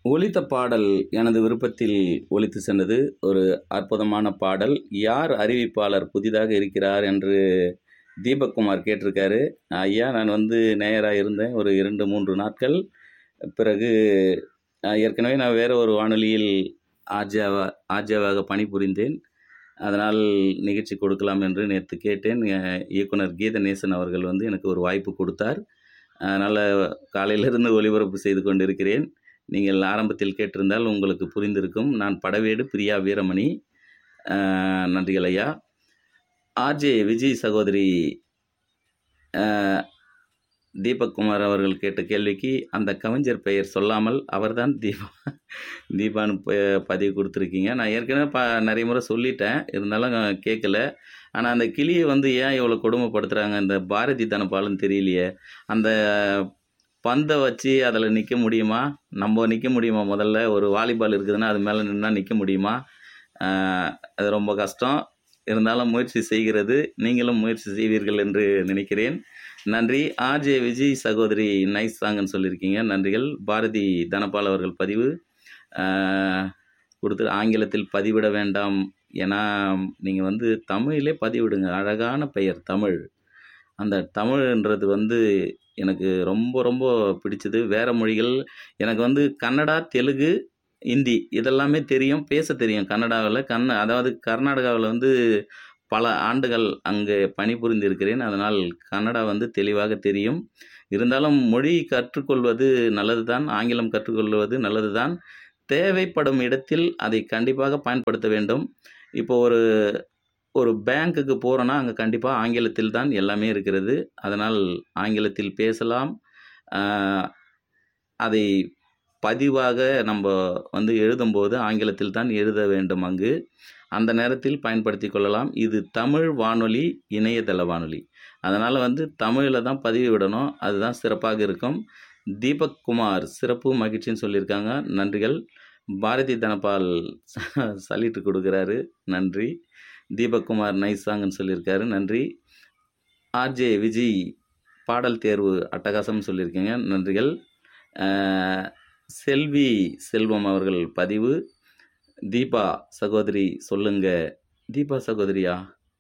ஒலித்த பாடல் எனது விருப்பத்தில் ஒலித்து சென்றது ஒரு அற்புதமான பாடல் யார் அறிவிப்பாளர் புதிதாக இருக்கிறார் என்று தீபக்குமார் கேட்டிருக்காரு ஐயா நான் வந்து நேயராக இருந்தேன் ஒரு இரண்டு மூன்று நாட்கள் பிறகு அஹ், ஏற்கனவே நான் வேறு ஒரு வானொலியில் ஆர்ஜாவா ஆர்ஜாவாக பணிபுரிந்தேன் அதனால் நிகழ்ச்சி கொடுக்கலாம் என்று நேற்று கேட்டேன் அஹ், இயக்குனர் கீதநேசன் அவர்கள் வந்து எனக்கு ஒரு வாய்ப்பு கொடுத்தார் அதனால் காலையிலிருந்து ஒளிபரப்பு செய்து கொண்டிருக்கிறேன் நீங்கள் ஆரம்பத்தில் கேட்டிருந்தால் உங்களுக்கு புரிந்திருக்கும் நான் படவேடு பிரியா வீரமணி அஹ், நன்றிகள் ஐயா ஆர்ஜே விஜய் சகோதரி அஹ், தீபக் குமார் அவர்கள் கேட்ட கேள்விக்கு அந்த கவிஞர் பெயர் சொல்லாமல் அவர்தான் தீபா தீபான்னு ப- பதிவு கொடுத்துருக்கீங்க நான் ஏற்கனவே ப நிறைய முறை சொல்லிட்டேன் இருந்தாலும் கேட்கல ஆனால் அந்த கிளியை வந்து ஏன் இவ்வளோ கொடுமைப்படுத்துகிறாங்க இந்த பாரதி தனபாலுன்னு தெரியலையே அந்த பந்தை வச்சு அதில் நிற்க முடியுமா நம்ம நிற்க முடியுமா முதல்ல ஒரு வாலிபால் இருக்குதுன்னா அது மேலே நின்னா நிற்க முடியுமா ஆஹ் அது ரொம்ப கஷ்டம் இருந்தாலும் முயற்சி செய்கிறது நீங்களும் முயற்சி செய்வீர்கள் என்று நினைக்கிறேன் நன்றி ஆர்ஜே விஜய் சகோதரி நைஸ் சாங்னு சொல்லியிருக்கீங்க நன்றிகள் பாரதி தனபால் அவர்கள் பதிவு ஆஹ் கொடுத்து ஆங்கிலத்தில் பதிவிட வேண்டாம் ஏன்னா நீங்கள் வந்து தமிழிலே பதிவிடுங்க அழகான பெயர் தமிழ் அந்த தமிழ்ன்றது வந்து எனக்கு ரொம்ப ரொம்ப பிடிச்சது வேறு மொழிகள் எனக்கு வந்து கன்னடா தெலுங்கு ஹிந்தி இதெல்லாமே தெரியும் பேச தெரியும் கன்னடாவில் கன்ன அதாவது கர்நாடகாவில் வந்து பல ஆண்டுகள் அங்கே பணிபுரிந்து இருக்கிறேன் அதனால் கன்னடா வந்து தெளிவாக தெரியும் இருந்தாலும் மொழி கற்றுக்கொள்வது நல்லது தான் ஆங்கிலம் கற்றுக்கொள்வது நல்லது தான் தேவைப்படும் இடத்தில் அதை கண்டிப்பாக பயன்படுத்த வேண்டும் இப்போ ஒரு ஒரு பேங்க்குக்கு போகிறோன்னா அங்கே கண்டிப்பாக ஆங்கிலத்தில் தான் எல்லாமே இருக்கிறது அதனால் ஆங்கிலத்தில் பேசலாம் ஆஹ் அதை பதிவாக நம்ம வந்து எழுதும்போது ஆங்கிலத்தில் தான் எழுத வேண்டும் அங்கு அந்த நேரத்தில் பயன்படுத்தி கொள்ளலாம் இது தமிழ் வானொலி இணையதள வானொலி அதனால் வந்து தமிழில் தான் பதிவு விடணும் அதுதான் சிறப்பாக இருக்கும் தீபக் குமார் சிறப்பு மகிழ்ச்சின்னு சொல்லியிருக்காங்க நன்றிகள் பாரதி தனபால் சலிட்டு கொடுக்குறாரு நன்றி தீபக் குமார் நைஸ் சாங்னு சொல்லியிருக்காரு நன்றி ஆர்ஜே விஜய் பாடல் தேர்வு அட்டகாசம் சொல்லியிருக்கீங்க நன்றிகள் அஹ், செல்வி செல்வம் அவர்கள் பதிவு தீபா சகோதரி சொல்லுங்க தீபா சகோதரியா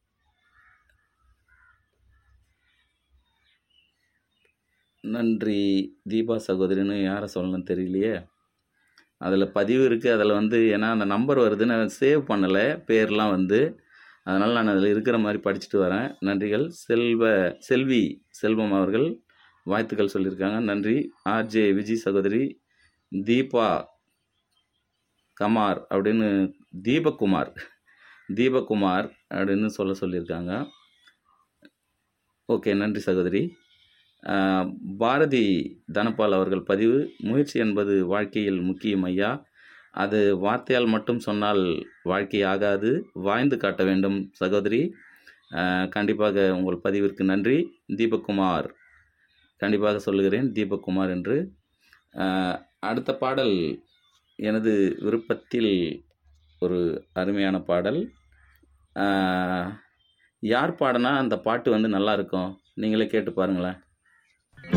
நன்றி தீபா சகோதரின்னு யாரை சொல்லணும்னு தெரியலையே அதில் பதிவு இருக்குது அதில் வந்து ஏன்னா அந்த நம்பர் வருது நான் சேவ் பண்ணலை பேர்லாம் வந்து அதனால் நான் அதில் இருக்கிற மாதிரி படிச்சுட்டு வரேன் நன்றிகள் செல்வ செல்வி செல்வம் அவர்கள் வாழ்த்துக்கள் சொல்லியிருக்காங்க நன்றி ஆர்ஜே விஜய் சகோதரி தீபா கமார் அப்படின்னு தீபக்குமார் தீபக்குமார் அப்படின்னு சொல்ல சொல்லியிருக்காங்க ஓகே நன்றி சகோதரி ஆஹ், பாரதி தனபால் அவர்கள் பதிவு முயற்சி என்பது வாழ்க்கையில் முக்கியம் ஐயா அது வார்த்தையால் மட்டும் சொன்னால் வாழ்க்கை ஆகாது வாழ்ந்து காட்ட வேண்டும் சகோதரி ஆஹ், கண்டிப்பாக உங்கள் பதிவிற்கு நன்றி தீபக்குமார் கண்டிப்பாக சொல்லுகிறேன் தீபக்குமார் என்று ஆஹ், அடுத்த பாடல் எனது விருப்பத்தில் ஒரு அருமையான பாடல் ஆஹ், யார் பாடினா அந்த பாட்டு வந்து நல்லா இருக்கும் நீங்களே கேட்டு பாருங்களேன்